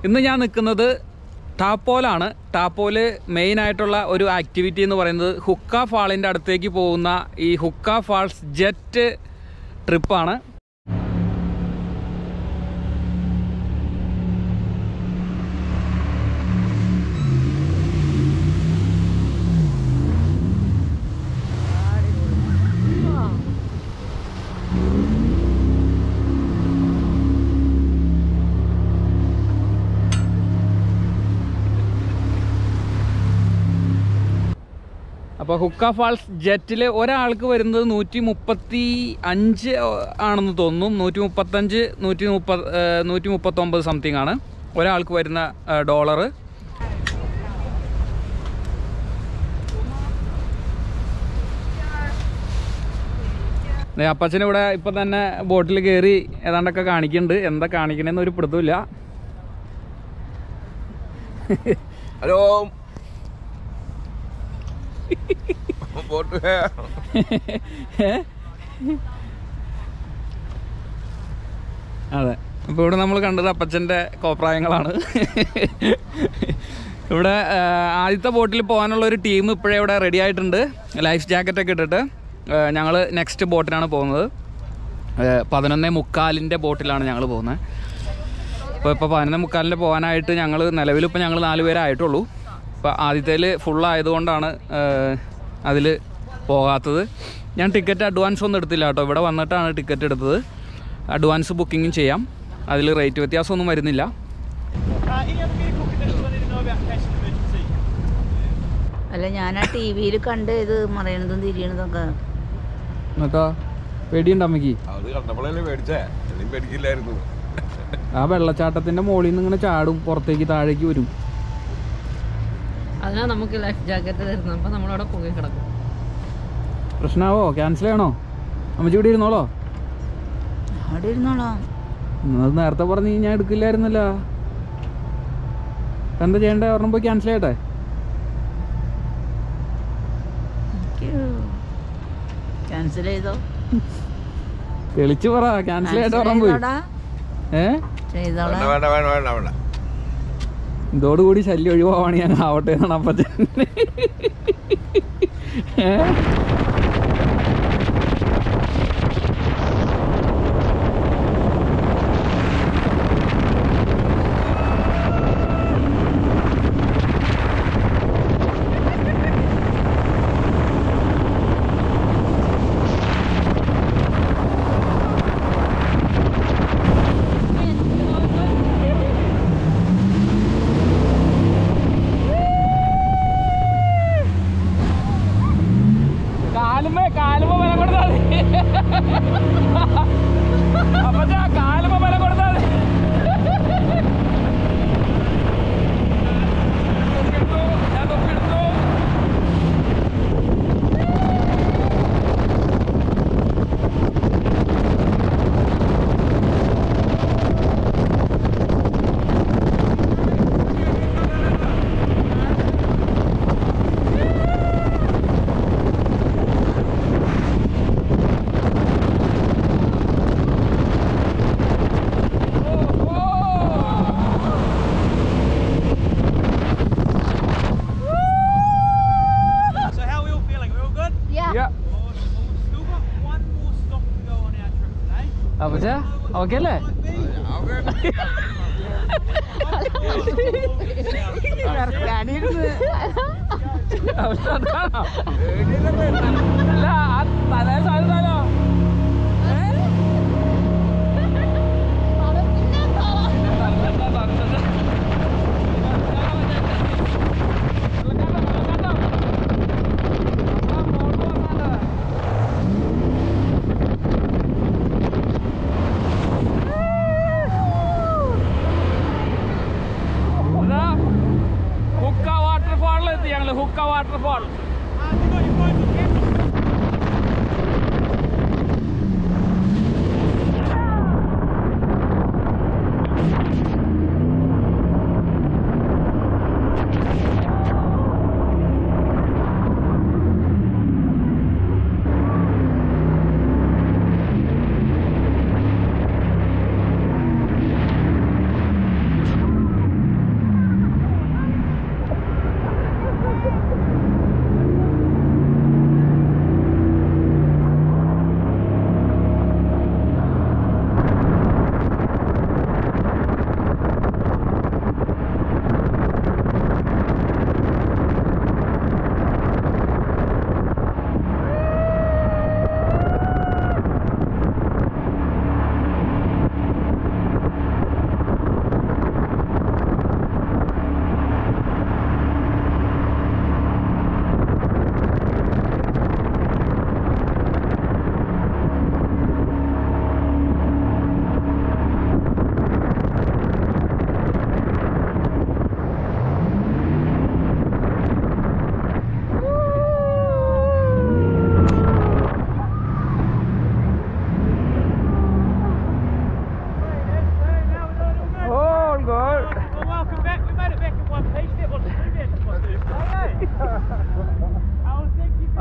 ഇന്ന് ഞാൻ നിൽക്കുന്നത് ടാപ്പോലാണ് ടാപ്പോല് മെയിൻ ആയിട്ടുള്ള ഒരു ആക്ടിവിറ്റി എന്ന് പറയുന്നത് ഹുക്ക ഫാളിൻ്റെ അടുത്തേക്ക് പോകുന്ന ഈ ഹുക്ക ഫാൾസ് ജെറ്റ് ട്രിപ്പാണ് അപ്പോൾ ഹുക്ക ഫാൾസ് ജെറ്റിൽ ഒരാൾക്ക് വരുന്നത് നൂറ്റി മുപ്പത്തി അഞ്ച് ആണെന്ന് തോന്നുന്നു നൂറ്റി മുപ്പത്തഞ്ച് നൂറ്റി മുപ്പത് നൂറ്റി മുപ്പത്തൊമ്പത് സംതിങ് ആണ് ഒരാൾക്ക് വരുന്ന ഡോളറ് അപ്പച്ചൻ ഇവിടെ ഇപ്പം തന്നെ ബോട്ടിൽ കയറി ഏതാണ്ടൊക്കെ കാണിക്കുന്നുണ്ട് എന്താ കാണിക്കണേന്ന് ഒരു പിടുത്തമില്ല ഹലോ ബോട്ട് അതെ അപ്പോൾ ഇവിടെ നമ്മൾ കണ്ടത് അപ്പച്ചൻ്റെ കോപ്രായങ്ങളാണ് ഇവിടെ ആ, ആദ്യത്തെ ബോട്ടിൽ പോകാനുള്ള ഒരു ടീം ഇപ്പോഴേ ഇവിടെ റെഡി ആയിട്ടുണ്ട് ലൈഫ് ജാക്കറ്റൊക്കെ ഇട്ടിട്ട് ഞങ്ങൾ നെക്സ്റ്റ് ബോട്ടിലാണ് പോകുന്നത് പതിനൊന്നേ മുക്കാലിൻ്റെ ബോട്ടിലാണ് ഞങ്ങൾ പോകുന്നത് അപ്പോൾ ഇപ്പോൾ പതിനൊന്നേ മുക്കാലിൻ്റെ പോകാനായിട്ട് ഞങ്ങൾ നിലവിലിപ്പോൾ ഞങ്ങൾ നാല് പേരായിട്ടുള്ളൂ ഇപ്പോൾ ആദ്യത്തേൽ ഫുള്ളായതുകൊണ്ടാണ് അതിൽ പോകാത്തത് ഞാൻ ടിക്കറ്റ് അഡ്വാൻസ് ഒന്നും എടുത്തില്ല കേട്ടോ ഇവിടെ വന്നിട്ടാണ് ടിക്കറ്റ് എടുത്തത് അഡ്വാൻസ് ബുക്കിങ്ങും ചെയ്യാം അതിൽ റേറ്റ് വ്യത്യാസമൊന്നും വരുന്നില്ല Uh, any other vehicle conditions I need to know about in case of emergency? അല്ല ഞാൻ ആ ടി വിയിൽ കണ്ട് ഇത് മറയണതും തിരിയണതൊക്കെ എന്നൊക്കെ പേടിയുണ്ട് അമ്മയ്ക്ക് അത് കണ്ടപ്പോഴല്ലേ പേടിച്ചേ എല്ലാം പേടിക്കില്ലായിരുന്നു ആ വെള്ളച്ചാട്ടത്തിൻ്റെ മുകളിൽ നിന്ന് ഇങ്ങനെ ചാടും പുറത്തേക്ക് താഴേക്ക് വരും അതിനാ നമുക്ക് ലൈഫ് ജാക്കറ്റ് തരുന്നത് അപ്പൊ നമ്മളവിടെ പൊങ്ങി കിടക്കും പ്രശ്നമാവോ ക്യാൻസൽ ചെയ്യണോ അമ്മച്ചി ഇവിടെ ഇരുന്നോളോ അവിടെ ഇരുന്നോളാം അത് നേരത്തെ പറഞ്ഞ് ഞാൻ എടുക്കില്ലായിരുന്നല്ലോ എന്താ ചെയ്യണ്ടേ ഒരെണ്ണം പോയി ക്യാൻസൽ ചെയ്യട്ടെ ക്യാൻസൽ ചെയ്തോ തെളിച്ച് പറ ക്യാൻസൽ ചെയ്യട്ടെ ഒരെണ്ണം പോയി ചെയ്തോടാ? ഏ ചെയ്തോളാം വേണ്ട വേണ്ട വേണ്ട വേണ്ട വേണ്ട ഇതോടുകൂടി ശല്യം ഒഴിവാണ് ഞാൻ ആവട്ടെ എന്നാണ് അപ്പച്ചൻ ഏ? കാലുമേ കാലുമേ ബലം കൊടുത്താൽ മതി അപ്പച്ചാ കാലുമേ ബലം കൊടുത്താൽ മതി തൊപ്പിയെടുത്തു, ഞാൻ തൊപ്പിയെടുത്തു. So how are we all feeling? We all good? Yeah. Awesome. Well, we've still got one more stop to go on our trip today. അപ്പച്ചാ ഓക്കെ അല്ലേ അതാണോ? അല്ല ആ തലേ സാധനോ ഹുക്ക വാട്ടർഫാളിലെത്തി ഞങ്ങള് Hukka waterfall Uh, you got your phone with you?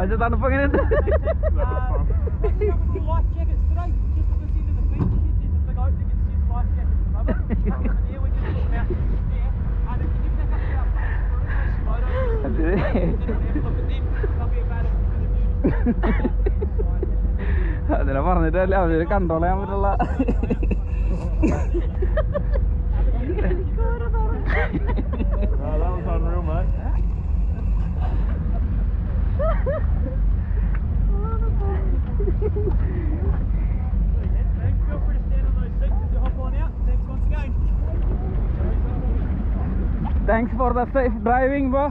പക്ഷെ തണുപ്പ് എങ്ങനെയുണ്ട് Picking up with the life jackets today, just at this end of the beach. There's a big opening and says life jackets above it. From there we can just mount there. And if you pick up our photos, അത് then we'll have a look at them. They'll be available for the views. അതിനെ പറഞ്ഞിട്ടല്ല അവര് control ചെയ്യാൻ പറ്റുള്ള that was unreal, mate. Thanks, feel free to stand on those seats as you hop on out. Thanks once again. Thanks for the safe driving bro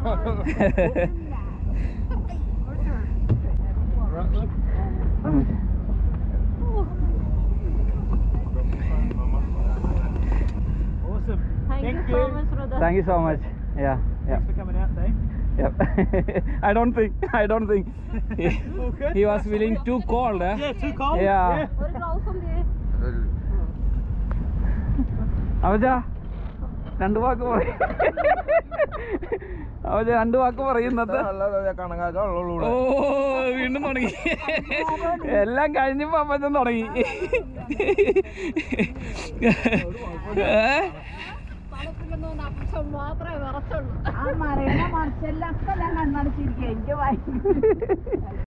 Awesome. Thank you so much, brother. Thank you so much yeah yeah Thanks for coming out, Dave. Yep. I don't think. I don't think. He, Okay. he was feeling too cold. Eh? Yeah, too cold? Yeah. ഒരു gloves ഉണ്ട് അവജ രണ്ട് വാക്ക് പറയും അവജ രണ്ട് വാക്ക് പറയുന്നത് ഓ വീണ്ടും തുടങ്ങി എല്ലാം കഴിഞ്ഞപ്പോ അപ്പച്ചൻ തുടങ്ങി ഏ? തണുപ്പില്ലെന്ന് തോന്നുന്നു അപ്പച്ചൻ മാത്രമേ വിറച്ചുള്ളൂ ആ മറയണ മറിച്ചെല്ലാം ഞാൻ കണ്ണടച്ചിരിക്കുക എനിക്ക് ഭയങ്കര